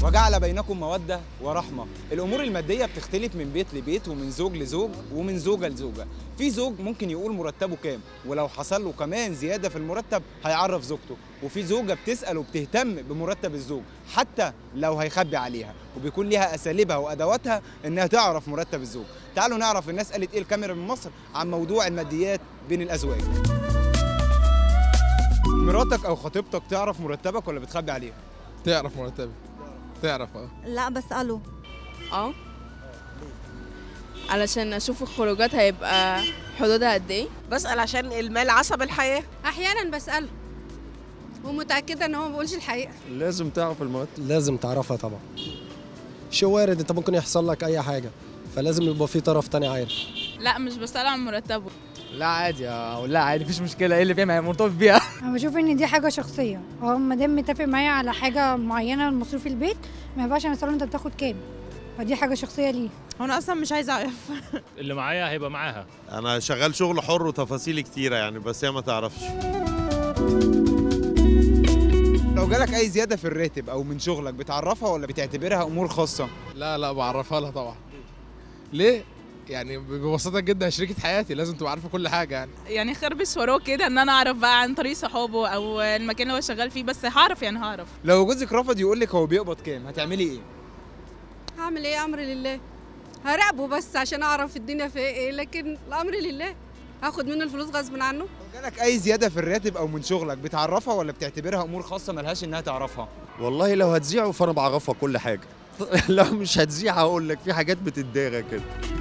وجعل بينكم مودة ورحمة الأمور المادية بتختلف من بيت لبيت ومن زوج لزوج ومن زوجة لزوجة في زوج ممكن يقول مرتبه كام ولو حصل له كمان زيادة في المرتب هيعرف زوجته وفي زوجة بتسأل وبتهتم بمرتب الزوج حتى لو هيخبي عليها وبيكون ليها أساليبها وأدواتها إنها تعرف مرتب الزوج تعالوا نعرف الناس قالت إيه الكاميرا من مصر عن موضوع الماديات بين الأزواج مراتك أو خطيبتك تعرف مرتبك ولا بتخبي عليها؟ تعرف مرتبي تعرف اه لا بسأله اه علشان اشوف الخروجات هيبقى حدودها قد ايه بسأل عشان المال عصب الحياة احيانا بساله ومتاكده ان هو ما بيقولش الحقيقه لازم تعرف المرتب لازم تعرفها طبعا شيء وارد انت ممكن يحصل لك اي حاجه فلازم يبقى في طرف تاني عارف لا مش بسأله عن مرتبه لا عادي اه لا عادي مفيش مشكله ايه اللي فيها ما هي مرتبط بيها انا بشوف ان دي حاجه شخصيه هو ما دام متفق معايا على حاجه معينه لمصروف البيت ما ينفعش انا اساله انت بتاخد كام فدي حاجه شخصيه ليه هو انا اصلا مش عايزه اعرف اللي معايا هيبقى معاها انا شغال شغل حر وتفاصيل كتيره يعني بس هي ما تعرفش لو جالك أي زيادة في الراتب أو من شغلك بتعرفها ولا بتعتبرها أمور خاصة؟ لا لا بعرفها لها طبعا ليه يعني ببساطه جدا شريكه حياتي لازم تبقى عارفه كل حاجه يعني يعني خربش وراه كده ان انا اعرف بقى عن طريق صحابه او المكان اللي هو شغال فيه بس هعرف يعني هعرف لو جوزك رفض يقول لك هو بيقبض كام هتعملي ايه؟ هعمل ايه امر لله هراقبه بس عشان اعرف الدنيا فيها ايه لكن الامر لله هاخد منه الفلوس غصب عنه لو جالك اي زياده في الراتب او من شغلك بتعرفها ولا بتعتبرها امور خاصه ملهاش انها تعرفها؟ والله لو هتذيعه فانا بعرفها كل حاجه لو مش هتذيع هقول لك في حاجات بتتدارى كده